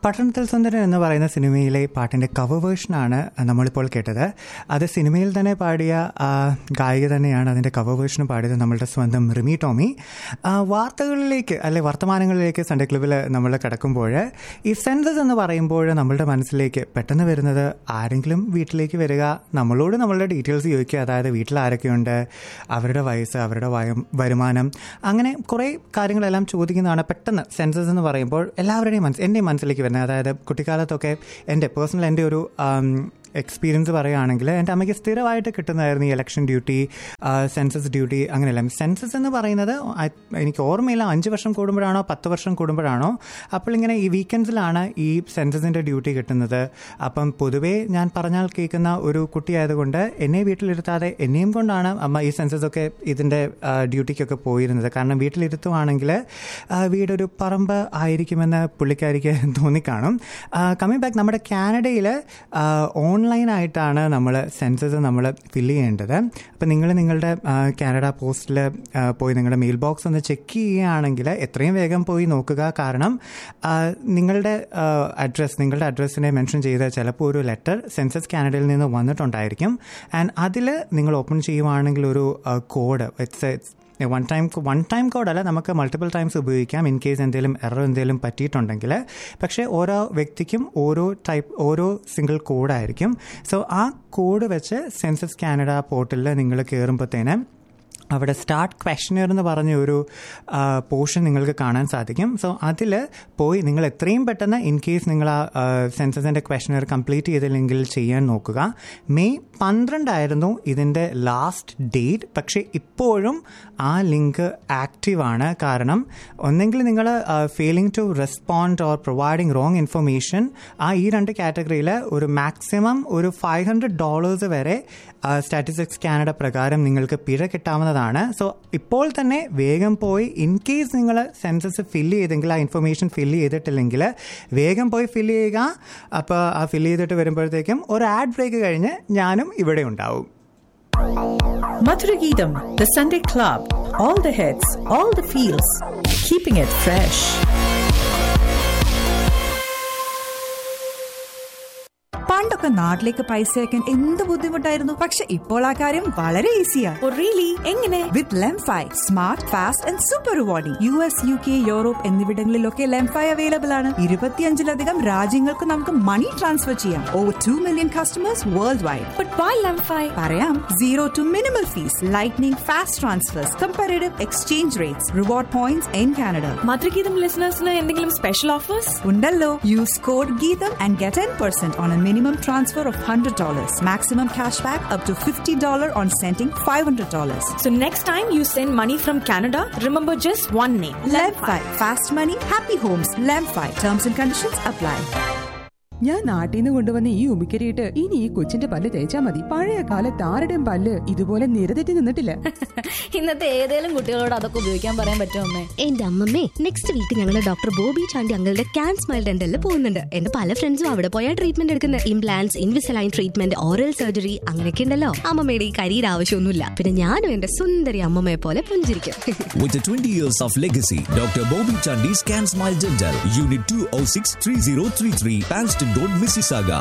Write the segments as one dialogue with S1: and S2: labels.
S1: പട്ടണത്തിൽ സുന്ദരൻ എന്ന് പറയുന്ന സിനിമയിലെ പാട്ടിന്റെ കവർ വേർഷനാണ് നമ്മളിപ്പോൾ കേട്ടത് അത് സിനിമയിൽ തന്നെ പാടിയ ആ, ഗായിക തന്നെയാണ് അതിന്റെ കവർ വേർഷൻ പാടിയത് നമ്മളുടെ സ്വന്തം റിമി ടോമി ആ, വാർത്തകളിലേക്ക് അല്ലെ വർത്തമാനങ്ങളിലേക്ക് സൺഡേ ക്ലബിൽ നമ്മൾ കിടക്കുമ്പോൾ ഈ സെൻസസ് എന്ന് പറയുമ്പോൾ നമ്മളുടെ മനസ്സിലേക്ക് പെട്ടെന്ന് വരുന്നത് ആരെങ്കിലും വീട്ടിലേക്ക് വരിക നമ്മളോട് നമ്മളുടെ ഡീറ്റെയിൽസ് ചോദിക്കുക അതായത് വീട്ടിൽ ആരൊക്കെയുണ്ട് അവരുടെ വയസ്സ് അവരുടെ വയം വരുമാനം അങ്ങനെ കുറേ കാര്യങ്ങളെല്ലാം ചോദിക്കുന്നതാണ് പെട്ടെന്ന് സെൻസസ് എന്ന് പറയുമ്പോൾ എല്ലാവരുടെയും മനസ്സ് എൻ്റെയും മനസ്സിലേക്ക് വരുന്നത് അതായത് കുട്ടിക്കാലത്തൊക്കെ എൻ്റെ പേഴ്സണൽ എൻ്റെ ഒരു ആം, എക്സ്പീരിയൻസ് പറയുകയാണെങ്കിൽ എൻ്റെ അമ്മയ്ക്ക് സ്ഥിരമായിട്ട് കിട്ടുന്നതായിരുന്നു ഈ ഇലക്ഷൻ ഡ്യൂട്ടി സെൻസസ് ഡ്യൂട്ടി അങ്ങനെയല്ല സെൻസസ് എന്ന് പറയുന്നത് I- എനിക്ക് ഓർമ്മയില്ല അഞ്ച് വർഷം കൂടുമ്പോഴാണോ പത്ത് വർഷം കൂടുമ്പോഴാണോ അപ്പോൾ ഇങ്ങനെ ഈ വീക്കെൻഡ്സിലാണ് ഈ സെൻസസിൻ്റെ ഡ്യൂട്ടി കിട്ടുന്നത് അപ്പം പൊതുവേ ഞാൻ പറഞ്ഞാൽ കേൾക്കുന്ന ഒരു കുട്ടിയായതുകൊണ്ട് എന്നെ വീട്ടിലിരുത്താതെ എന്നെയും കൊണ്ടാണ് അമ്മ ഈ സെൻസസ് ഒക്കെ ഇതിൻ്റെ ഡ്യൂട്ടിക്കൊക്കെ പോയിരുന്നത് കാരണം വീട്ടിലിരുത്തുവാണെങ്കിൽ ആ, വീടൊരു പറമ്പ് ആയിരിക്കുമെന്ന് പുള്ളിക്കാരിക്ക് തോന്നിക്കാണും കമ്മിങ് ബാക്ക് നമ്മുടെ കാനഡയിൽ ഓൺലൈനായിട്ടാണ് നമ്മൾ സെൻസസ് നമ്മൾ ഫില്ല് ചെയ്യേണ്ടത് അപ്പം നിങ്ങൾ നിങ്ങളുടെ ആ, കാനഡ പോസ്റ്റിൽ പോയി നിങ്ങളുടെ മെയിൽ ബോക്സ് ഒന്ന് ചെക്ക് ചെയ്യുകയാണെങ്കിൽ എത്രയും വേഗം പോയി നോക്കുക കാരണം ആ, നിങ്ങളുടെ അഡ്രസ്സ് നിങ്ങളുടെ അഡ്രസ്സിനെ മെൻഷൻ ചെയ്ത് ചിലപ്പോൾ ഒരു ലെറ്റർ സെൻസസ് കാനഡയിൽ നിന്ന് വന്നിട്ടുണ്ടായിരിക്കും ആൻഡ് അതിൽ നിങ്ങൾ ഓപ്പൺ ചെയ്യുവാണെങ്കിൽ ഒരു code it's it's one time one time കോഡല്ല നമുക്ക് മൾട്ടിപ്പിൾ ടൈംസ് ഉപയോഗിക്കാം ഇൻ കേസ് എന്തെങ്കിലും എറർ എന്തെങ്കിലും പറ്റിയിട്ടുണ്ടെങ്കിൽ പക്ഷേ ഓരോ വ്യക്തിക്കും ഓരോ ടൈപ്പ് ഓരോ സിംഗിൾ കോഡായിരിക്കും സോ ആ കോഡ് വെച്ച് സെൻസസ് കാനഡ പോർട്ടലിൽ നിങ്ങൾ കയറുമ്പോഴത്തേന് അവിടെ സ്റ്റാർട്ട് ക്വസ്റ്റനർ എന്ന് പറഞ്ഞ ഒരു പോർഷൻ നിങ്ങൾക്ക് കാണാൻ സാധിക്കും സോ അതിൽ പോയി നിങ്ങൾ എത്രയും പെട്ടെന്ന് ഇൻ കേസ് നിങ്ങൾ ആ സെൻസസിൻ്റെ ക്വസ്റ്റനർ കംപ്ലീറ്റ് ചെയ്തില്ലെങ്കിൽ ചെയ്യാൻ നോക്കുക മെയ് പന്ത്രണ്ടായിരുന്നു ഇതിൻ്റെ ലാസ്റ്റ് ഡേറ്റ് പക്ഷേ ഇപ്പോഴും ആ ലിങ്ക് ആക്റ്റീവാണ് കാരണം ഒന്നെങ്കിൽ നിങ്ങൾ failing to respond or providing wrong information ആ ഈ രണ്ട് കാറ്റഗറിയിൽ ഒരു മാക്സിമം ഒരു ഫൈവ് ഹൺഡ്രഡ് ഡോളേഴ്സ് വരെ സ്റ്റാറ്റിസ്റ്റിക്സ് കാനഡ പ്രകാരം നിങ്ങൾക്ക് പിഴ കിട്ടാവുന്നതാണ് സോ ഇപ്പോൾ തന്നെ വേഗം പോയി ഇൻ കേസ് നിങ്ങൾ സെൻസസ് ഫില്ല് ചെയ്തെങ്കിൽ ആ ഇൻഫർമേഷൻ ഫില്ല് ചെയ്തിട്ടില്ലെങ്കിൽ വേഗം പോയി ഫില്ല് ചെയ്യുക അപ്പോൾ ആ ഫില്ല് ചെയ്തിട്ട് വരുമ്പോഴത്തേക്കും ഒരു ആഡ് ബ്രേക്ക് കഴിഞ്ഞ് ഞാനും ഇവിടെ ഉണ്ടാവും
S2: Madhuragidam, the Sunday Club. All the hits, all the feels. Keeping it fresh.
S3: പണ്ടൊക്കെ നാട്ടിലേക്ക് പൈസ അയക്കാൻ എന്ത് ബുദ്ധിമുട്ടായിരുന്നു പക്ഷെ ഇപ്പോൾ ആ കാര്യം വളരെ ഈസിയാ
S4: എങ്ങനെ
S3: with Lemfi smart fast and super rewarding U S U K Europe എന്നിവിടങ്ങളിലൊക്കെ ലെംഫൈ അവൈലബിൾ ആണ് ഇരുപത്തിയഞ്ചിലധികം രാജ്യങ്ങൾക്ക് നമുക്ക് മണി ട്രാൻസ്ഫർ ചെയ്യാം over two million customers world wide
S4: but why Lemfi
S3: പറയാം zero to minimal fees lightning fast transfers comparative exchange rates reward points in Canada
S4: Madhurageetham ലിസണേഴ്സിന് എന്തെങ്കിലും special offers
S3: ഉണ്ടല്ലോ use code Geetham and get ten percent on a minimum transfer of hundred dollars maximum cash back up to fifty dollar on sending five hundred dollars
S4: So next time you send money from Canada, remember just one name.
S3: Lemfi. Fast money, happy homes. Lemfi. Terms and conditions apply.
S5: ഞാൻ നാട്ടിൽ നിന്ന് കൊണ്ടുവന്ന ഈ ഉമിക്കരിയിട്ട് ഇനി ഈ കൊച്ചിന്റെ പല്ല് തേച്ചാ മതി പഴയ കാലത്ത് ആരുടെയും പല്ല് ഇതുപോലെ നിരതെറ്റി നിന്നിട്ടില്ല
S6: ഇന്നത്തെ ഏതേലും കുട്ടികളോട് അതൊക്കെ ഉപയോഗിക്കാൻ പറയാൻ പറ്റുമോ അമ്മേ
S7: എന്റെ അമ്മമ്മേ നെക്സ്റ്റ് വീക്ക് ഞങ്ങൾ ഡോക്ടർ ബോബി ചാണ്ടി അങ്ങളുടെ ക്യാൻ സ്മൈൽ ഡെന്റലിൽ പോകുന്നുണ്ട് എന്റെ പല ഫ്രണ്ട്സും അവിടെ പോയാൽ ട്രീറ്റ്മെന്റ് എടുക്കുന്നത് implants Invisalign treatment oral surgery അങ്ങനെയൊക്കെ ഉണ്ടല്ലോ അമ്മമ്മയുടെ ഈ കരിയിൽ ആവശ്യമൊന്നുമില്ല പിന്നെ ഞാനും എന്റെ സുന്ദരി അമ്മമ്മയെ പോലെ പുഞ്ചിരിക്കും
S8: With the 20 years of legacy, Dr. Bobby Chandi's Can Smile Dental, Unit 206 3033, Panston Road, Mississauga,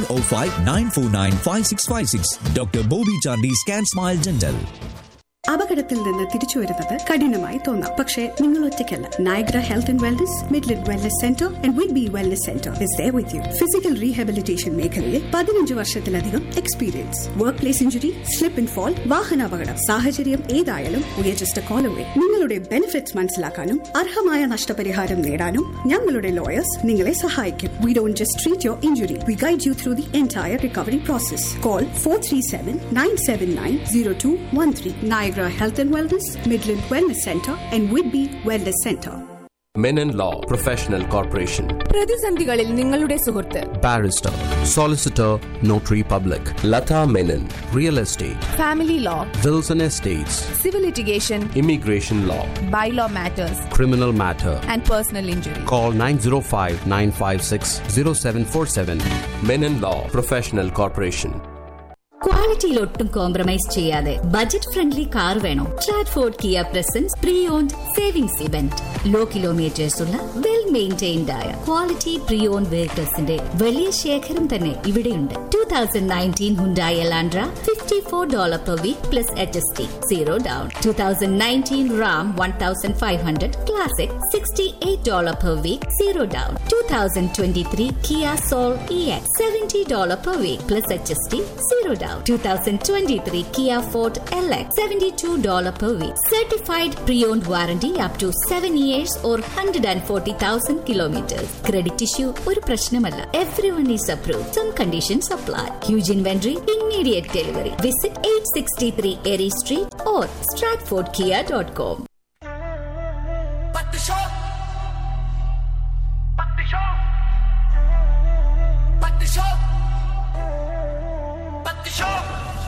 S8: 905 949 5656. Dr. Bobby Chandi's Can Smile Dental.
S9: അപകടത്തിൽ നിന്ന് തിരിച്ചു വരുന്നത് കഠിനമായി തോന്നാം പക്ഷേ നിങ്ങൾ ഒറ്റയ്ക്കല്ല Niagara health and wellness Midland wellness centre and വിഡ് B wellness centre is there with you physical rehabilitation മേഖലയിൽ പതിനഞ്ച് വർഷത്തിലധികം experience work place injury slip and fall വാഹനാപകടം സാഹചര്യം ഏതായാലും വി ജസ്റ്റ് കോൾ അവേ നിങ്ങളുടെ ബെനിഫിറ്റ്സ് മനസ്സിലാക്കാനും അർഹമായ നഷ്ടപരിഹാരം നേടാനും ഞങ്ങളുടെ ലോയേഴ്സ് നിങ്ങളെ സഹായിക്കും we don't just treat your injury we guide you through the entire recovery process call four three seven nine seven nine zero two one three Niagara Health and Wellness, Midland Wellness Center, and Whitby Wellness Center.
S10: Menon Law Professional Corporation.
S4: പ്രതിസന്ധികളിൽ നിങ്ങളുടെ സുഹൃത്ത്
S10: Barrister, Solicitor, Notary Public. Lata Menon, Real Estate,
S4: family law
S10: Wilson Estates,
S4: civil litigation
S10: Immigration Law,
S4: bylaw matters
S10: Criminal Matter.
S4: And personal injury
S10: Call 905 956 0747. Menon Law Professional Corporation.
S6: ക്വാളിറ്റിയിൽ ഒട്ടും compromise ചെയ്യാതെ budget friendly car വേണോ Stratford Kia presents pre owned savings event
S11: low kilometres ഉള്ള well maintained ആയ quality preowned വെഹിക്കിൾസിന്റെ വലിയ ശേഖരം തന്നെ ഇവിടെയുണ്ട് two thousand nineteen Hyundai Elantra fifty four dollar per week plus H S T zero down two thousand nineteen Ram one thousand five hundred classic sixty eight dollar per week zero down two thousand twenty three Kia Soul E X seventy dollar per week plus H S T zero down two thousand twenty three Kia Forte L X seventy two dollar per week certified pre-owned warranty up to 7 years or 140,000 kilometers. Credit issue ഒരു പ്രശ്നമല്ല Everyone is approved. Some conditions apply. Huge inventory, immediate delivery. Visit 863 Erie Street or stratfordkia.com.